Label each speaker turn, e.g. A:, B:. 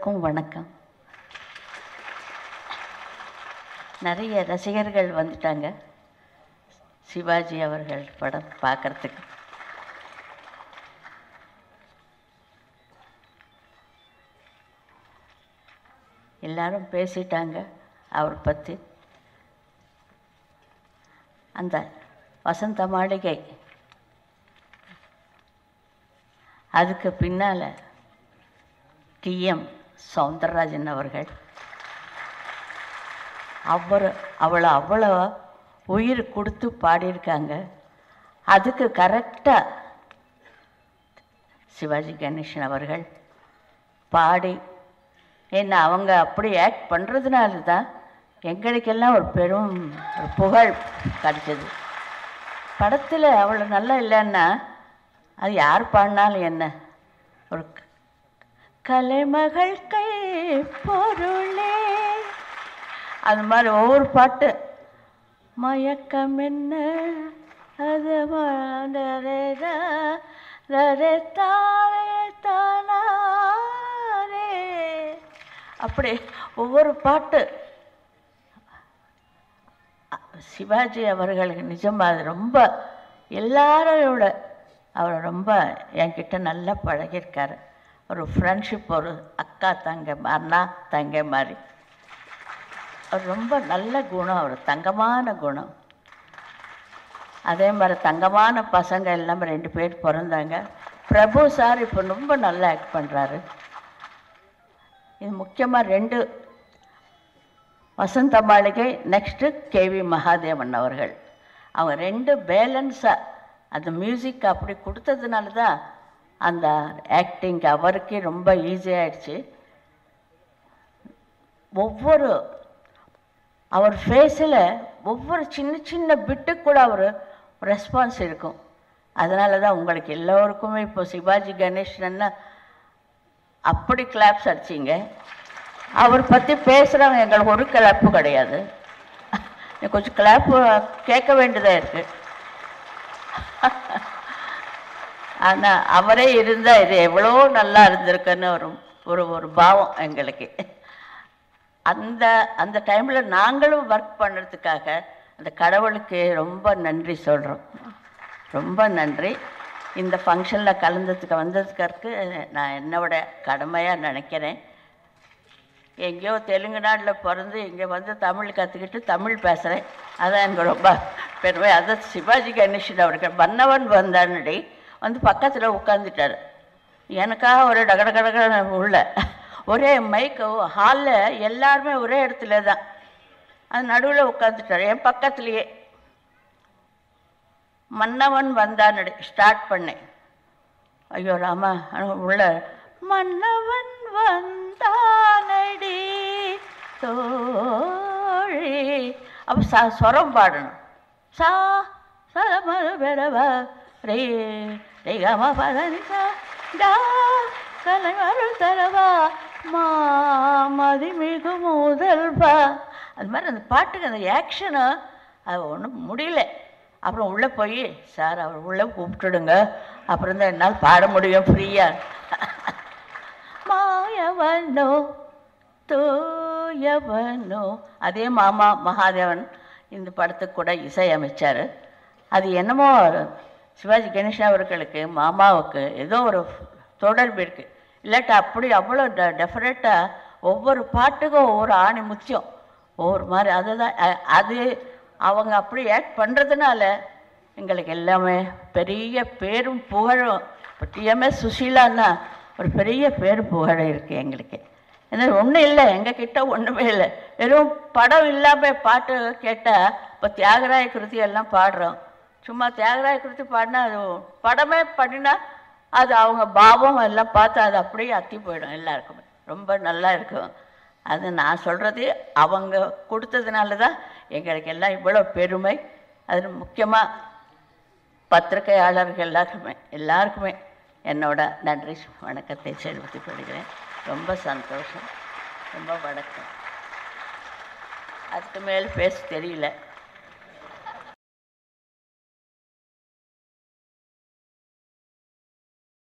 A: எல்லோருக்கும் வணக்கம் நிறைய ரசிகர்கள் வந்துட்டாங்க சிவாஜி அவர்கள் படம் பார்க்கறதுக்கு எல்லாரும் பேசிட்டாங்க அவர் பற்றி அந்த வசந்த மாளிகை அதுக்கு பின்னால் டிஎம் சவுந்தரராஜன் அவர்கள் அவர் அவளை அவ்வளோ உயிர் கொடுத்து பாடியிருக்காங்க அதுக்கு கரெக்டாக சிவாஜி கணேசன் அவர்கள் பாடி ஏன்னா அவங்க அப்படி ஆக்ட் பண்ணுறதுனால தான் எங்களுக்கெல்லாம் ஒரு பெரும் ஒரு புகழ் கிடைச்சது படத்தில் அவ்வளோ நல்லா இல்லைன்னா அது யார் பாடினாலும் என்ன ஒரு க- கலைமகள் கை பொருளே அது மாதிரி ஒவ்வொரு பாட்டு மயக்கம் என்ன அது ம- ரரே ரா, ரரே தாரே தானாரே. அப்படி ஒவ்வொரு பாட்டு சிவாஜி அவர்களுக்கு நிஜமாக அது ரொம்ப எல்லாரோட அவர் ரொம்ப என்கிட்ட நல்லா பழகியிருக்காரு ஒரு ஃப்ரெண்ட்ஷிப் ஒரு அக்கா தங்க அண்ணா தங்கை மாதிரி அவர் ரொம்ப நல்ல குணம் அவர் தங்கமான குணம் அதே மாதிரி தங்கமான பசங்க எல்லாம் ரெண்டு பேர் பிறந்தாங்க பிரபு சார் இப்போ ரொம்ப நல்லா ஆக்ட் பண்ணுறாரு இது முக்கியமாக ரெண்டு வசந்த மாளிகை நெக்ஸ்ட்டு கேவி மகாதேவன் அவர்கள் அவங்க ரெண்டு பேலன்ஸாக அந்த மியூசிக் அப்படி கொடுத்ததுனால தான் அந்த ஆக்டிங் அவருக்கே ரொம்ப ஈஸியாகிடுச்சு ஒவ்வொரு அவர் ஃபேஸில் ஒவ்வொரு சின்ன சின்ன பிட்டுக்கு கூட அவர் ரெஸ்பான்ஸ் இருக்கும் அதனால தான் உங்களுக்கு எல்லோருக்குமே இப்போ சிவாஜி கணேசன்னா அப்படி கிளாப்ஸ் அடிச்சிங்க அவர் பற்றி பேசுகிறவங்க எங்களுக்கு ஒரு கிளப்பு கிடையாது கொஞ்சம் கிளப்பு கேட்க வேண்டியதாக இருக்குது ஆனால் அவரே இருந்தால் இது எவ்வளோ நல்லா இருந்திருக்குன்னு ஒரு ஒரு ஒரு பாவம் எங்களுக்கு அந்த அந்த டைமில் நாங்களும் ஒர்க் பண்ணுறதுக்காக அந்த கடவுளுக்கு ரொம்ப நன்றி சொல்கிறோம் ரொம்ப நன்றி இந்த ஃபங்க்ஷனில் கலந்ததுக்கு வந்ததுக்கு நான் என்னோட கடமையாக நினைக்கிறேன் எங்கேயோ தெலுங்கு நாட்டில் பிறந்து இங்கே வந்து தமிழ் கற்றுக்கிட்டு தமிழ் பேசுகிறேன் அதான் எனக்கு ரொம்ப பெருமை அதான் சிவாஜி கணேசன் அவர்கள் மன்னவன் வந்தானடி வந்து பக்கத்தில் உட்காந்துட்டார் எனக்காக ஒரு டகடகடக உள்ள ஒரே மைக்கு ஹாலில் எல்லாருமே ஒரே இடத்துல தான் அது நடுவில் உட்காந்துட்டார் என் பக்கத்துலேயே மன்னவன் வந்தானடி ஸ்டார்ட் பண்ணேன் ஐயோ ராமா அங்க உள்ள மன்னவன் வந்தானடி தோழி அப்போ சா ஸ்வரம் பாடணும் சா சமர பெறவா ரே ரே கம பதனிசா டா கலைமருள் தரவா மாமதி மிகு முதல்வா அது மாதிரி அந்த பாட்டுக்கு அந்த ஆக்ஷனு அது ஒன்றும் முடியல அப்புறம் உள்ளே போய் சார் அவர் உள்ளே கூப்பிட்டுடுங்க அப்புறம் தான் என்னால் பாட முடியும் ஃப்ரீயாக மாயவனோ தூயவனோ அதே மாமா மகாதேவன் இந்த படத்துக்கு கூட இசையமைச்சார் அது என்னமோ சிவாஜி கணேசன் அவர்களுக்கு மாமாவுக்கு ஏதோ ஒரு தொடர்பு இருக்குது இல்லாட்டா அப்படி அவ்வளோ ட டெஃபரெட்டாக ஒவ்வொரு பாட்டுக்கும் ஒவ்வொரு ஆணி முத்தியம் ஒவ்வொரு மாதிரி அதுதான் அ- அது அவங்க அப்படி ஆக்ட் பண்ணுறதுனால எங்களுக்கு எல்லாமே பெரிய பேரும் புகழும் இப்போ டிஎம்எஸ் சுஷீலான்னா ஒரு பெரிய பேர் புகழ் இருக்குது எங்களுக்கு ஏன்னா ஒன்றும் இல்லை எங்கள் கிட்ட ஒன்றுமே இல்லை வெறும் படம் இல்லாமல் பாட்டு கேட்டால் இப்போ தியாகராய கிருதி எல்லாம் பாடுறோம் சும்மா தியாகராய கிருதி பாடினா அது படமே பண்ணினா அது அவங்க பாவம் எல்லாம் பார்த்து அது அப்படியே அத்தி போயிடும் எல்லாருக்குமே ரொம்ப நல்லா இருக்கும் அது நான் சொல்கிறது அவங்க கொடுத்ததுனால தான் எங்களுக்கு எல்லாம் இவ்வளோ பெருமை அது முக்கியமாக பத்திரிகையாளர்கள் எல்லாருக்குமே எல்லாருக்குமே என்னோட நன்றி வணக்கத்தை செலுத்திக் கொள்கிறேன் ரொம்ப சந்தோஷம் ரொம்ப வணக்கம் அதுக்கு மேல் பேச தெரியல